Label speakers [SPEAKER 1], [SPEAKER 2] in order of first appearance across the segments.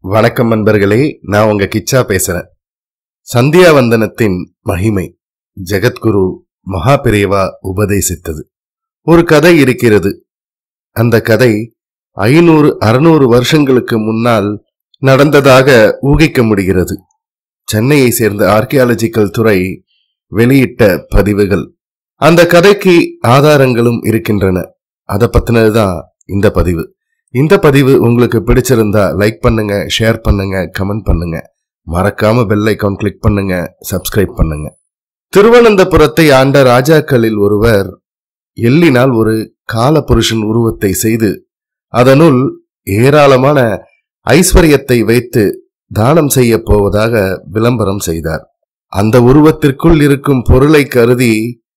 [SPEAKER 1] வணக்கம் நண்பர்களே நான் உங்க கிச்சா பேசுறேன் சந்தியாவந்தனத்தின் மகிமை ஜெகத்குரு மகாபிரேவா உபதேசித்தது ஒரு கதை இருக்கிறது அந்த கதை ஐநூறு அறுநூறு வருஷங்களுக்கு முன்னால் நடந்ததாக ஊகிக்க முடிகிறது சென்னையை சேர்ந்த ஆர்கியாலஜிக்கல் துறை வெளியிட்ட பதிவுகள் அந்த கதைக்கு ஆதாரங்களும் இருக்கின்றன அதை பத்தினதுதான் இந்த பதிவு இந்த பதிவு உங்களுக்கு பிடிச்சிருந்தா லைக் பண்ணுங்க ஷேர் பண்ணுங்க கமெண்ட் பண்ணுங்க மறக்காம பெல் ஐக்கான் கிளிக் பண்ணுங்க சப்ஸ்கிரைப் பண்ணுங்க திருவனந்தபுரத்தை ஆண்ட ராஜாக்களில் ஒருவர் எள்ளினால் ஒரு காலபுருஷன் உருவத்தை செய்து அதனுள் ஏராளமான ஐஸ்வர்யத்தை வைத்து தானம் செய்ய போவதாக விளம்பரம் செய்தார் அந்த உருவத்திற்குள் இருக்கும் பொருளை கருதி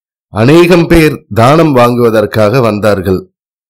[SPEAKER 1] அநேகம் பேர் தானம் வாங்குவதற்காக வந்தார்கள்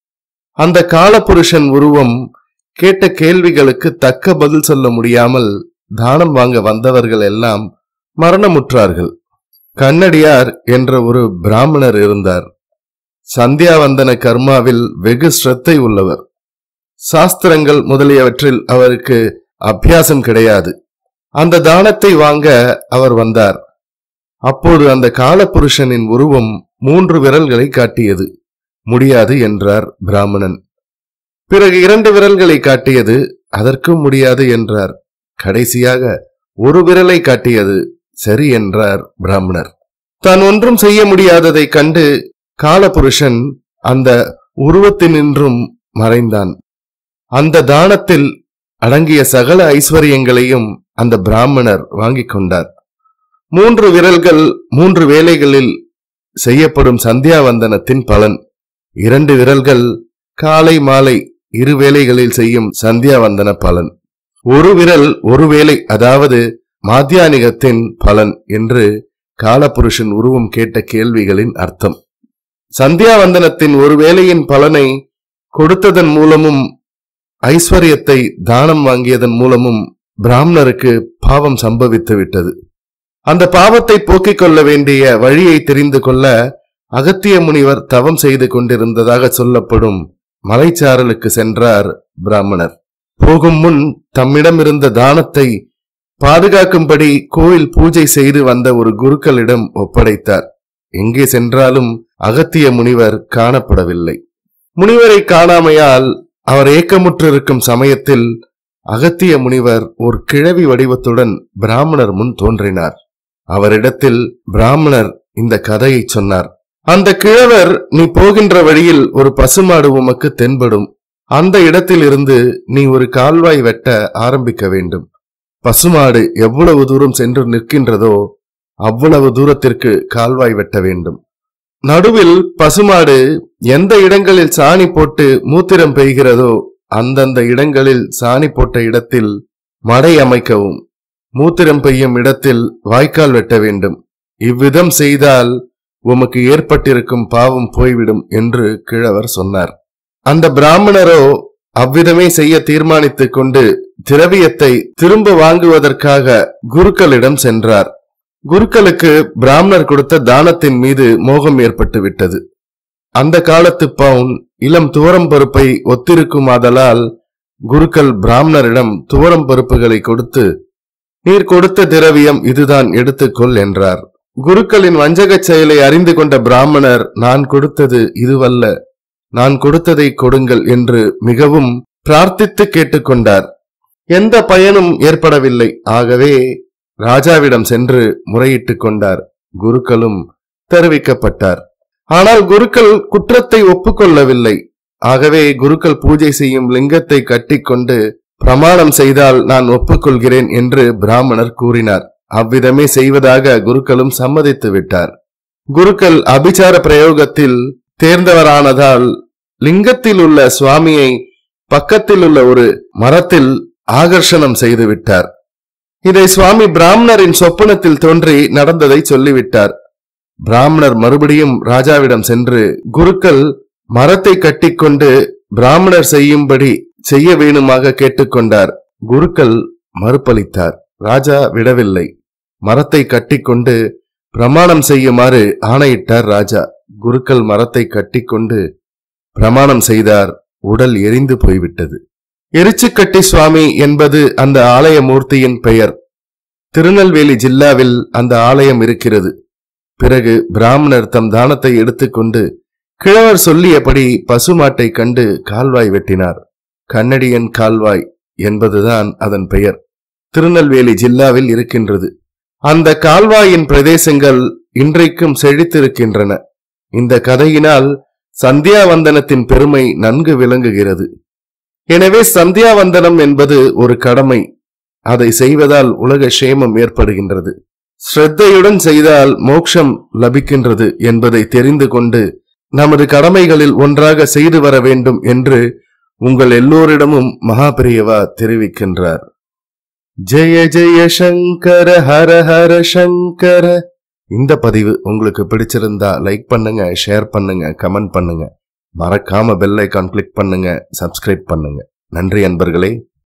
[SPEAKER 1] அந்த காலபுருஷன் உருவம் கேட்ட கேள்விகளுக்கு தக்க பதில் சொல்ல முடியாமல் தானம் வாங்க வந்தவர்கள் எல்லாம் மரணமுற்றார்கள் கண்ணடியார் என்ற ஒரு பிராமணர் இருந்தார் சந்தியாவந்தன கர்மாவில் வெகு ஸ்ரத்தை உள்ளவர் சாஸ்திரங்கள் முதலியவற்றில் அவருக்கு அபியாசம் கிடையாது அந்த தானத்தை வாங்க அவர் வந்தார் அப்போது அந்த காலபுருஷனின் உருவம் மூன்று விரல்களை காட்டியது முடியாது என்றார் பிராமணன் பிறகு இரண்டு விரல்களை காட்டியது அதற்கும் முடியாது என்றார் கடைசியாக ஒரு விரலை காட்டியது சரி என்றார் பிராமணர் தான் ஒன்றும் செய்ய முடியாததை கண்டு காலபுருஷன் அந்த உருவத்தினின்றும் மறைந்தான் அந்த தானத்தில் அடங்கிய சகல ஐஸ்வர்யங்களையும் அந்த பிராமணர் வாங்கிக் கொண்டார் மூன்று விரல்கள் மூன்று வேலைகளில் செய்யப்படும் சந்தியாவந்தனத்தின் பலன் இரண்டு விரல்கள் காலை மாலை இரு வேளைகளில் செய்யும் சந்தியாவந்தன பலன் ஒரு விரல் ஒரு வேளை அதாவது மாத்தியானிகத்தின் பலன் என்று காலபுருஷன் உருவம் கேட்ட கேள்விகளின் அர்த்தம் சந்தியாவந்தனத்தின் ஒரு வேளையின் பலனை கொடுத்ததன் மூலமும் ஐஸ்வர்யத்தை தானம் வாங்கியதன் மூலமும் பிராமணருக்கு பாவம் சம்பவித்து விட்டது அந்த பாவத்தை போக்கிக் கொள்ள வேண்டிய வழியை தெரிந்து கொள்ள அகத்திய முனிவர் தவம் செய்து கொண்டிருந்ததாக சொல்லப்படும் மலைச்சாரலுக்கு சென்றார் பிராமணர் போகும் முன் தம்மிடமிருந்த தானத்தை பாதுகாக்கும்படி கோயில் பூஜை செய்து வந்த ஒரு குருக்களிடம் ஒப்படைத்தார் எங்கே சென்றாலும் அகத்திய முனிவர் காணப்படவில்லை முனிவரை காணாமையால் அவர் ஏக்கமுற்றிருக்கும் சமயத்தில் அகத்திய முனிவர் ஒரு கிழவி வடிவத்துடன் பிராமணர் முன் தோன்றினார் அவரிடத்தில் பிராமணர் இந்த கதையை சொன்னார் அந்த கிழவர் நீ போகின்ற வழியில் ஒரு பசுமாடு உமக்கு தென்படும் அந்த இடத்திலிருந்து நீ ஒரு கால்வாய் வெட்ட ஆரம்பிக்க வேண்டும் பசுமாடு எவ்வளவு தூரம் சென்று நிற்கின்றதோ அவ்வளவு தூரத்திற்கு கால்வாய் வெட்ட வேண்டும் நடுவில் பசுமாடு எந்த இடங்களில் சாணி போட்டு மூத்திரம் பெய்கிறதோ அந்தந்த இடங்களில் சாணி போட்ட இடத்தில் மடை அமைக்கவும் மூத்திரம் பெய்யும் இடத்தில் வாய்க்கால் வெட்ட வேண்டும் இவ்விதம் செய்தால் உமக்கு ஏற்பட்டிருக்கும் பாவம் போய்விடும் என்று கிழவர் சொன்னார் அந்த பிராமணரோ அவ்விதமே செய்ய தீர்மானித்துக் கொண்டு திரவியத்தை திரும்ப வாங்குவதற்காக குருக்களிடம் சென்றார் குருக்களுக்கு பிராமணர் கொடுத்த தானத்தின் மீது மோகம் ஏற்பட்டு விட்டது அந்த காலத்து பவுன் இளம் துவரம் பருப்பை ஒத்திருக்குமாதலால் குருக்கள் பிராமணரிடம் துவரம் பருப்புகளை கொடுத்து நீர் கொடுத்த திரவியம் இதுதான் எடுத்துக்கொள் என்றார் குருக்களின் வஞ்சகச் செயலை அறிந்து கொண்ட பிராமணர் நான் கொடுத்தது இதுவல்ல நான் கொடுத்ததை கொடுங்கள் என்று மிகவும் பிரார்த்தித்து கேட்டுக்கொண்டார் எந்த பயனும் ஏற்படவில்லை ஆகவே ராஜாவிடம் சென்று முறையிட்டுக் கொண்டார் குருக்களும் தெரிவிக்கப்பட்டார் ஆனால் குருக்கள் குற்றத்தை ஒப்புக்கொள்ளவில்லை ஆகவே குருக்கள் பூஜை செய்யும் லிங்கத்தை கட்டிக்கொண்டு பிரமாணம் செய்தால் நான் ஒப்புக்கொள்கிறேன் என்று பிராமணர் கூறினார் அவ்விதமே செய்வதாக குருக்களும் சம்மதித்து விட்டார் குருக்கள் அபிச்சார பிரயோகத்தில் தேர்ந்தவரானதால் லிங்கத்தில் உள்ள சுவாமியை பக்கத்தில் உள்ள ஒரு மரத்தில் ஆகர்ஷணம் செய்து விட்டார் இதை சுவாமி பிராமணரின் சொப்பனத்தில் தோன்றி நடந்ததை சொல்லிவிட்டார் பிராமணர் மறுபடியும் ராஜாவிடம் சென்று குருக்கள் மரத்தை கட்டிக்கொண்டு பிராமணர் செய்யும்படி செய்ய வேணுமாக கேட்டுக்கொண்டார் குருக்கள் மறுப்பளித்தார் ராஜா விடவில்லை மரத்தை கட்டிக்கொண்டு பிரமாணம் செய்யுமாறு ஆணையிட்டார் ராஜா குருக்கள் மரத்தை கட்டிக்கொண்டு பிரமாணம் செய்தார் உடல் எரிந்து போய்விட்டது எரிச்சுக்கட்டி சுவாமி என்பது அந்த ஆலய மூர்த்தியின் பெயர் திருநெல்வேலி ஜில்லாவில் அந்த ஆலயம் இருக்கிறது பிறகு பிராமணர் தம் தானத்தை எடுத்துக்கொண்டு கிழவர் சொல்லியபடி பசுமாட்டை கண்டு கால்வாய் வெட்டினார் கண்ணடியன் கால்வாய் என்பதுதான் அதன் பெயர் திருநெல்வேலி ஜில்லாவில் இருக்கின்றது அந்த கால்வாயின் பிரதேசங்கள் இன்றைக்கும் செழித்திருக்கின்றன இந்த கதையினால் சந்தியாவந்தனத்தின் பெருமை நன்கு விளங்குகிறது எனவே சந்தியாவந்தனம் என்பது ஒரு கடமை அதை செய்வதால் உலக சேமம் ஏற்படுகின்றது ஸ்ரத்தையுடன் செய்தால் மோட்சம் லபிக்கின்றது என்பதை தெரிந்து கொண்டு நமது கடமைகளில் ஒன்றாக செய்து வர வேண்டும் என்று உங்கள் எல்லோரிடமும் மகாபிரியவா தெரிவிக்கின்றார் ஜெய ஜெய சங்கர ஹர ஹர சங்கர இந்த பதிவு உங்களுக்கு பிடிச்சிருந்தா லைக் பண்ணுங்க ஷேர் பண்ணுங்க கமெண்ட் பண்ணுங்க மறக்காம பெல் ஐக்கான் கிளிக் பண்ணுங்க சப்ஸ்கிரைப் பண்ணுங்க நன்றி அன்பர்களே